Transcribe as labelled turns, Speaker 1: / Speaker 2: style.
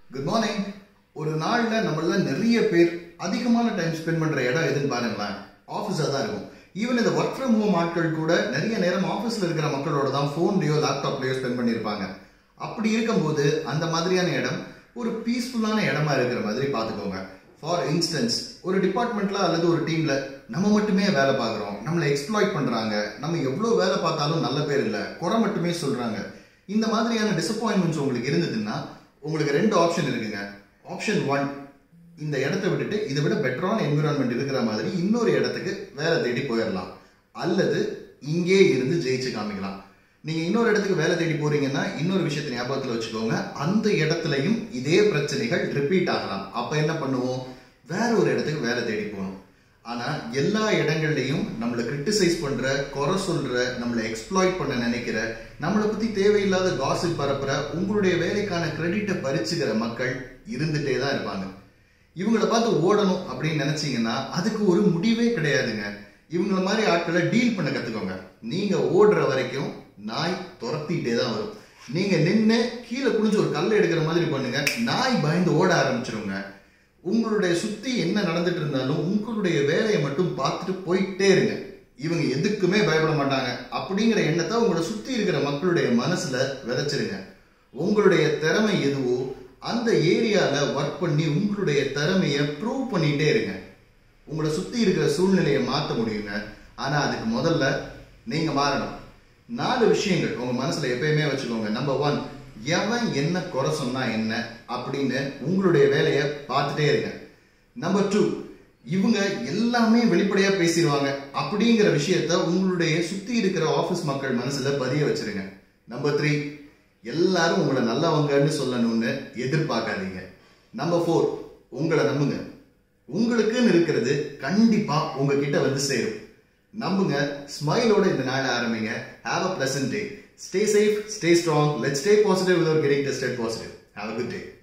Speaker 1: good morning ஒரு நாள்ல நம்மள நிறைய பேர் அதிகமான டைம் ஸ்பெண்ட் பண்ற இடம் எதுன்னு பாருங்களேன் ஆஃபீஸாக தான் இருக்கும் ஈவன் இந்த ஒர்க் ஃப்ரம் ஹோம் ஆட்கள் கூட நிறைய நேரம் ஆஃபீஸில் இருக்கிற மக்களோட தான் ஃபோன்லேயோ லேப்டாப்லேயோ ஸ்பெண்ட் பண்ணியிருப்பாங்க அப்படி இருக்கும்போது அந்த மாதிரியான இடம் ஒரு பீஸ்ஃபுல்லான இடமா இருக்கிற மாதிரி பார்த்துக்கோங்க ஃபார் இன்ஸ்டன்ஸ் ஒரு டிபார்ட்மெண்ட்ல அல்லது ஒரு டீம்ல நம்ம மட்டுமே வேலை பார்க்குறோம் நம்மளை எக்ஸ்ப்ளாய்ட் பண்றாங்க நம்ம எவ்வளோ வேலை பார்த்தாலும் நல்ல பேர் இல்லை குறை மட்டுமே சொல்றாங்க இந்த மாதிரியான டிசப்பாயின்மெண்ட்ஸ் உங்களுக்கு இருந்ததுன்னா உங்களுக்கு ரெண்டு ஆப்ஷன் இருக்குங்க ஆப்ஷன் ஒன் இந்த இடத்த விட்டுட்டு இதை விட பெட்டரான என்விரான்மெண்ட் இருக்கிற மாதிரி இன்னொரு இடத்துக்கு வேலை தேடி போயிடலாம் அல்லது இங்கே இருந்து ஜெயிச்சு காமிக்கலாம் நீங்க இன்னொரு இடத்துக்கு வேலை தேடி போறீங்கன்னா இன்னொரு விஷயத்தை ஞாபகத்தில் வச்சுக்கோங்க அந்த இடத்துலையும் இதே பிரச்சனைகள் ரிப்பீட் ஆகலாம் அப்ப என்ன பண்ணுவோம் வேற ஒரு இடத்துக்கு வேலை தேடி போகணும் ஆனா எல்லா இடங்கள்லையும் நம்மளை கிரிட்டிசைஸ் பண்ற குறை சொல்ற நம்மளை எக்ஸ்ப்ளாய்ட் பண்ண நினைக்கிற நம்மளை பத்தி தேவையில்லாத காசிப் பரப்புற உங்களுடைய வேலைக்கான கிரெடிட்டை பறிச்சுக்கிற மக்கள் இருந்துட்டே தான் இருப்பாங்க இவங்கள பார்த்து ஓடணும் அப்படின்னு நினைச்சீங்கன்னா அதுக்கு ஒரு முடிவே கிடையாதுங்க இவங்கள மாதிரி ஆட்களை டீல் பண்ண கத்துக்கோங்க நீங்க ஓடுற வரைக்கும் நாய் துரத்திட்டே தான் வரும் நீங்க நின்று கீழே குனிஞ்சு ஒரு கல்லை எடுக்கிற மாதிரி பண்ணுங்க நாய் பயந்து ஓட ஆரம்பிச்சிருங்க உங்களுடைய சுத்தி என்ன நடந்துட்டு இருந்தாலும் உங்களுடைய வேலையை மட்டும் பார்த்துட்டு போயிட்டே இருங்க இவங்க எதுக்குமே பயப்பட மாட்டாங்க அப்படிங்கிற எண்ணத்தை உங்களை சுத்தி இருக்கிற மக்களுடைய மனசுல விதைச்சிருங்க உங்களுடைய திறமை எதுவோ அந்த ஏரியால ஒர்க் பண்ணி உங்களுடைய திறமையை ப்ரூவ் பண்ணிட்டே இருங்க உங்களை சுத்தி இருக்கிற சூழ்நிலையை மாற்ற முடியுங்க ஆனா அதுக்கு முதல்ல நீங்க மாறணும் நாலு விஷயங்கள் உங்க மனசுல எப்பயுமே வச்சுக்கோங்க நம்பர் ஒன் எவன் என்ன குறை சொன்னா என்ன அப்படின்னு உங்களுடைய வேலையை பார்த்துட்டே இருங்க நம்பர் டூ இவங்க எல்லாமே வெளிப்படையா பேசிடுவாங்க அப்படிங்கிற விஷயத்த உங்களுடைய சுத்தி இருக்கிற ஆபீஸ் மக்கள் மனசுல பதிய வச்சிருங்க நம்பர் த்ரீ எல்லாரும் உங்களை நல்லவங்கன்னு சொல்லணும்னு எதிர்பார்க்காதீங்க நம்பர் ஃபோர் உங்களை நம்புங்க உங்களுக்குன்னு இருக்கிறது கண்டிப்பா உங்ககிட்ட வந்து சேரும் நம்புங்க ஸ்மைலோட இந்த நாளை ஆரம்பிங்க have a pleasant day stay safe stay strong let stay positive without getting tested positive have a good day